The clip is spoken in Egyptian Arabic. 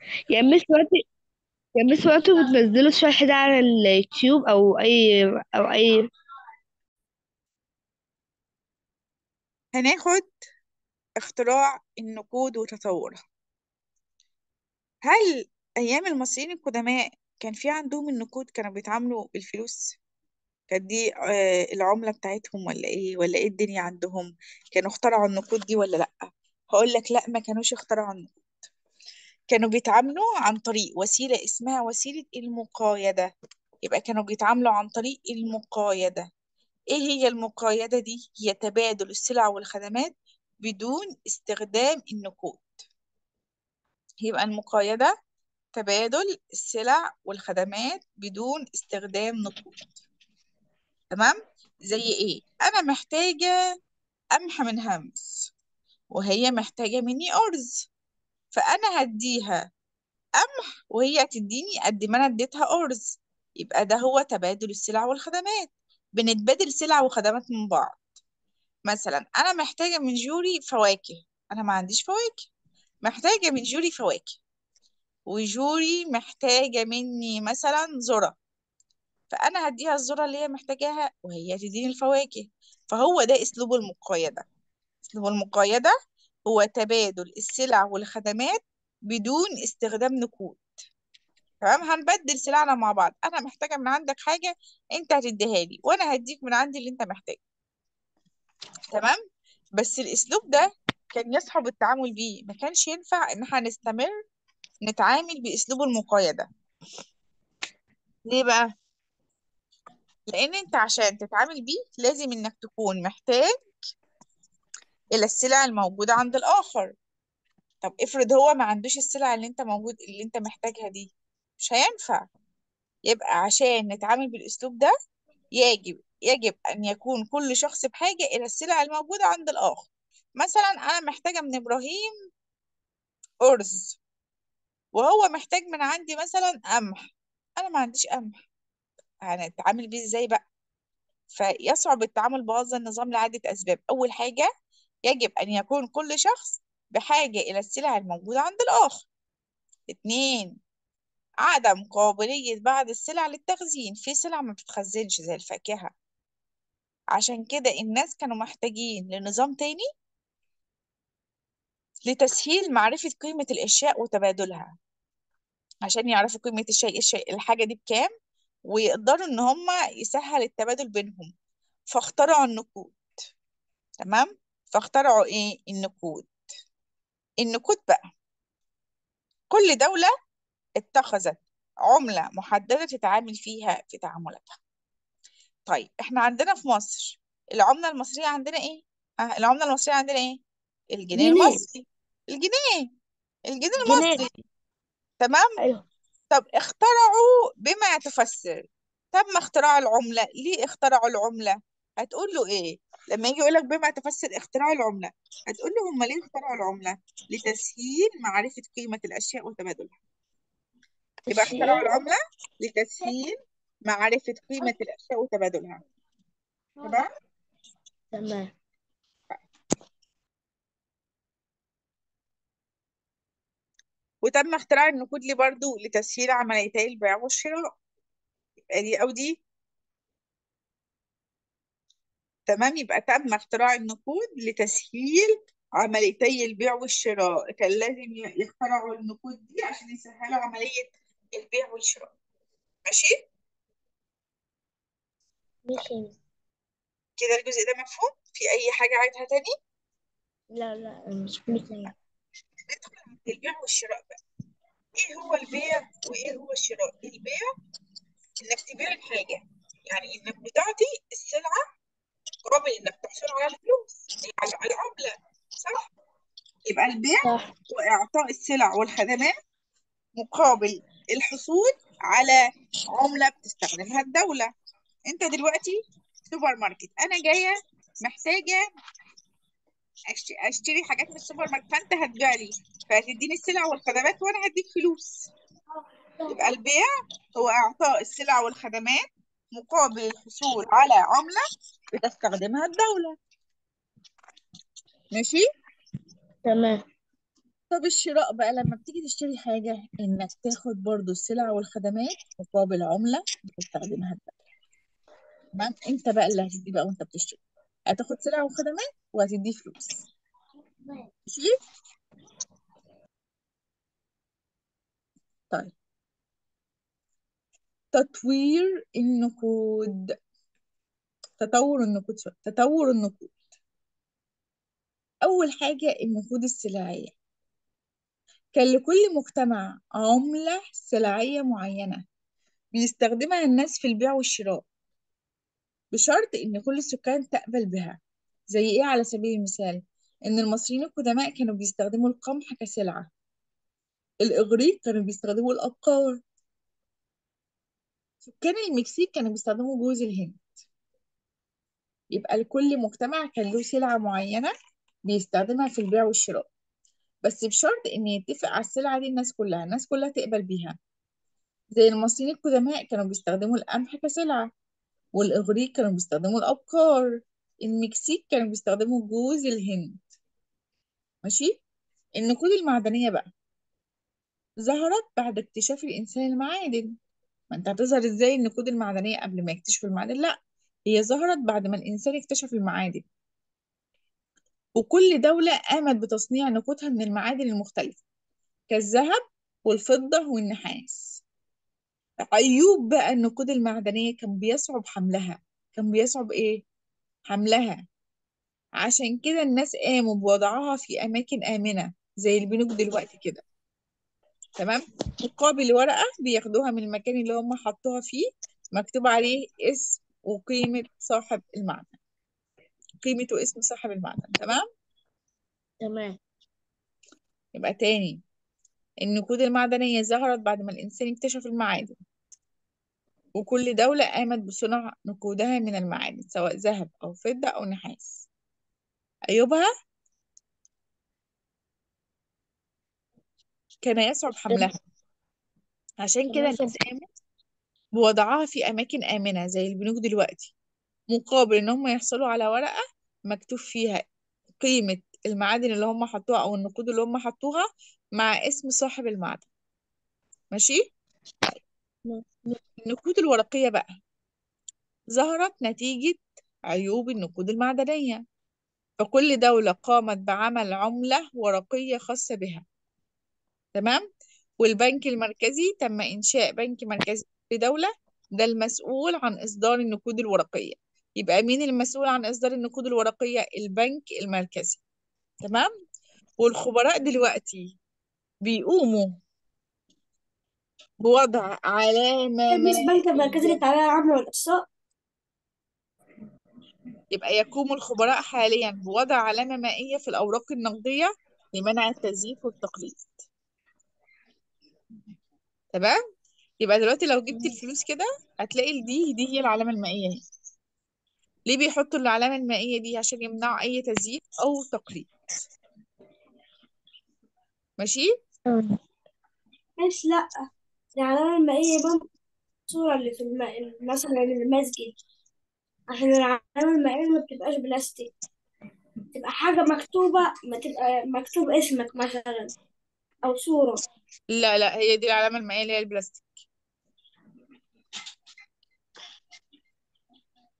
يا مس وقت يا مس وقت بتنزلوا الشرح ده على اليوتيوب او اي او اي هناخد اختراع النقود وتطورها هل أيام المصريين القدماء كان في عندهم النقود كانوا بيتعاملوا بالفلوس كانت دي آه، العملة بتاعتهم ولا ايه ولا ايه الدنيا عندهم كانوا اخترعوا النقود دي ولا لأ هقول لك لأ ما كانوش اخترعوا النقود كانوا بيتعاملوا عن طريق وسيلة اسمها وسيلة المقايدة يبقى كانوا بيتعاملوا عن طريق المقايدة ايه هي المقايدة دي هي تبادل السلع والخدمات بدون استخدام النقود يبقى المقايدة تبادل السلع والخدمات بدون استخدام نقود تمام زي ايه انا محتاجة قمح من همس وهي محتاجة مني أرز فأنا هديها قمح وهي هتديني قد ما أنا اديتها أرز يبقى ده هو تبادل السلع والخدمات بنتبادل سلع وخدمات من بعض مثلا أنا محتاجة من جوري فواكه أنا ما عنديش فواكه محتاجة من جوري فواكه وجوري محتاجة مني مثلا ذرة فأنا هديها الذرة اللي هي محتاجاها وهي تديني الفواكه فهو ده أسلوب المقايدة أسلوب المقايدة هو تبادل السلع والخدمات بدون استخدام نقود تمام هنبدل سلعنا مع بعض أنا محتاجة من عندك حاجة أنت هتديها لي وأنا هديك من عندي اللي أنت محتاجه تمام بس الأسلوب ده كان يصعب التعامل بيه ما كانش ينفع إن احنا نستمر نتعامل بأسلوب المقايدة ليه بقى؟ لأن أنت عشان تتعامل بيه لازم إنك تكون محتاج إلى السلع الموجودة عند الآخر طب افرض هو ما عندوش السلع اللي أنت موجود اللي أنت محتاجها دي مش هينفع يبقى عشان نتعامل بالأسلوب ده يجب يجب أن يكون كل شخص بحاجة إلى السلع الموجودة عند الآخر مثلا أنا محتاجة من إبراهيم أرز وهو محتاج من عندي مثلا قمح أنا ما عنديش قمح هنتعامل بيه إزاي بقى فيصعب التعامل بهذا النظام لعدة أسباب أول حاجة يجب أن يكون كل شخص بحاجة إلى السلع الموجودة عند الآخر اتنين عدم قابلية بعض السلع للتخزين في سلع ما بتتخزنش زي الفاكهة عشان كده الناس كانوا محتاجين لنظام تاني لتسهيل معرفة قيمة الأشياء وتبادلها عشان يعرفوا قيمة الشيء الشيء الحاجة دي بكام ويقدروا إن هما يسهل التبادل بينهم فاخترعوا النقود تمام فاخترعوا إيه النقود النقود بقى كل دولة اتخذت عملة محددة تتعامل فيها في تعاملاتها طيب احنا عندنا في مصر العملة المصرية عندنا ايه؟ اه العملة المصرية عندنا ايه؟ الجنيه جنيه المصري الجنيه الجنيه جنيه المصري تمام؟ ايوه طب اخترعوا بما يتفسر تم اختراع العملة ليه اخترعوا العملة؟ هتقول له ايه؟ لما يجي يقول لك بما يتفسر اختراع العملة هتقول له هم ليه اخترعوا العملة؟ لتسهيل معرفة قيمة الأشياء وتبادلها يبقى اخترعوا تسهيل العملة لتسهيل معرفة قيمة الأشياء وتبادلها تمام؟ تمام وتم اختراع النقود ليه برضو لتسهيل عمليتي البيع والشراء يبقى دي أو دي تمام يبقى تم اختراع النقود لتسهيل عمليتي البيع والشراء كان لازم ي- يخترعوا النقود دي عشان يسهلوا عملية البيع والشراء ماشي ماشي يا مس. كده الجزء ده مفهوم في أي حاجة عايزها تاني لا لا مش كل تاني ندخل عند البيع والشراء بقى ايه هو البيع وايه هو الشراء البيع انك تبيع الحاجة يعني انك بتعطي السلعة مقابل انك تحصل على الفلوس على على العملة صح يبقى البيع صح هو إعطاء السلع والخدمات مقابل الحصول على عملة بتستخدمها الدولة انت دلوقتي سوبر ماركت انا جاية محتاجة أشت- اشتري حاجات من السوبر ماركت فانت هتبيع لي فهتديني السلع والخدمات وانا هديك فلوس يبقى البيع هو اعطاء السلع والخدمات مقابل الحصول على عملة بتستخدمها الدولة ماشي تمام طب الشراء بقى لما بتيجي تشتري حاجة انك تاخد برضو السلع والخدمات مقابل عملة بتستخدمها الدولة تمام انت بقى اللي هتدي بقى وانت بتشتري هتاخد سلع وخدمات وهتدي فلوس ماشي طيب تطوير النقود تطور النقود شوية تطور النقود أول حاجة النقود السلعية كان لكل مجتمع عملة سلعية معينة بيستخدمها الناس في البيع والشراء بشرط إن كل السكان تقبل بها زي إيه على سبيل المثال إن المصريين القدماء كانوا بيستخدموا القمح كسلعة الإغريق كانوا بيستخدموا الأبقار سكان المكسيك كانوا بيستخدموا جوز الهند يبقى لكل مجتمع كان له سلعة معينة بيستخدمها في البيع والشراء بس بشرط إن يتفق على السلعة دي الناس كلها الناس كلها تقبل بيها زي المصريين القدماء كانوا بيستخدموا القمح كسلعة والإغريق كانوا بيستخدموا الأبقار المكسيك كانوا بيستخدموا جوز الهند ماشي النقود المعدنية بقى ظهرت بعد اكتشاف الإنسان المعادن ما انت هتظهر ازاي النقود المعدنية قبل ما يكتشفوا المعادن لا هي ظهرت بعد ما الإنسان اكتشف المعادن وكل دولة قامت بتصنيع نقودها من المعادن المختلفة كالذهب والفضة والنحاس عيوب بقى النقود المعدنية كان بيصعب حملها كان بيصعب ايه حملها عشان كده الناس قاموا بوضعها في أماكن آمنة زي البنوك دلوقتي كده تمام مقابل ورقة بياخدوها من المكان اللي هم حطوها فيه مكتوب عليه اسم وقيمة صاحب المعدن قيمة واسم صاحب المعدن تمام تمام يبقى تاني النقود المعدنية ظهرت بعد ما الإنسان اكتشف المعادن وكل دولة قامت بصنع نقودها من المعادن سواء ذهب أو فضة أو نحاس عيوبها كان يصعب حملها عشان كده تمام الناس قاموا بوضعها في أماكن آمنة زي البنوك دلوقتي مقابل إن هم يحصلوا على ورقة مكتوب فيها قيمة المعادن اللي هم حطوها أو النقود اللي هم حطوها مع اسم صاحب المعدن ماشي النقود الورقية بقى ظهرت نتيجة عيوب النقود المعدنية فكل دولة قامت بعمل عملة ورقية خاصة بها تمام والبنك المركزي تم إنشاء بنك مركزي في دولة ده المسؤول عن إصدار النقود الورقية يبقى مين المسؤول عن إصدار النقود الورقية البنك المركزي تمام والخبراء دلوقتي بيقوموا بوضع علامة مش البنك المركزي اللي عليها العملة والإقصاء يبقى يقوم الخبراء حاليا بوضع علامة مائية في الأوراق النقدية لمنع التزييف والتقليد تمام يبقى دلوقتي لو جبت الفلوس كده هتلاقي دي دي هي العلامة المائية اهي ليه بيحطوا العلامة المائية دي عشان يمنعوا أي تزييف أو تقليد ماشي مش لأ العلامة المائية يبقى الصورة اللي في الم... مثلا المسجد عشان العلامة المائية ما بتبقاش بلاستيك تبقى حاجة مكتوبة ما تبقى مكتوب اسمك مثلا أو صورة لا لا هي دي العلامة المائية اللي هي البلاستيك